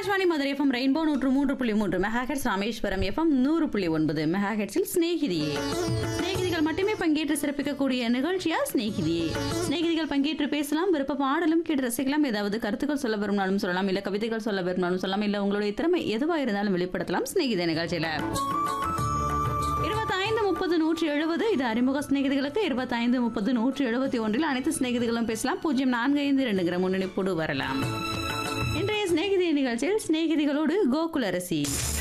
Akashvani Madurai FM rainbow நூற்று மூன்று புள்ளி மூன்று மெகாஹெட்ஸ் ராமேஸ்வரம் எஃப்எம் நூறு புள்ளி ஒன்பது மெகாஹெட்ஸில் சிநேகிதியே சிநேகிதிகள் மட்டுமே பங்கேற்று சிறப்பிக்கக்கூடிய நிகழ்ச்சியா சிநேகிதியே சிநேகிதிகள் பங்கேற்று பேசலாம் விருப்ப பாடலும் கேட்டு ரசிக்கலாம் ஏதாவது கருத்துக்கள் சொல்ல விரும்பினாலும் சொல்லலாம் இல்ல கவிதைகள் சொல்ல விரும்பினாலும் சொல்லலாம் இல்ல உங்களுடைய திறமை எதுவா இருந்தாலும் வெளிப்படுத்தலாம் சிநேகித நிகழ்ச்சியில இருபத்தைந்து முப்பது நூற்றி எழுபது இது அறிமுக சிநேகிதிகளுக்கு இருபத்தைந்து முப்பது நூற்றி எழுபத்தி ஒன்றில் அனைத்து சிநேகிதிகளும் பேசலாம் பூஜ்ஜியம் நான்கு ஐந்து ரெண்டுங்கிற முன்னணிப்போடு வரலாம் இன்றைய சிநேகிதி நிகழ்ச்சியில் சிநேகிதிகளோடு கோகுலரசி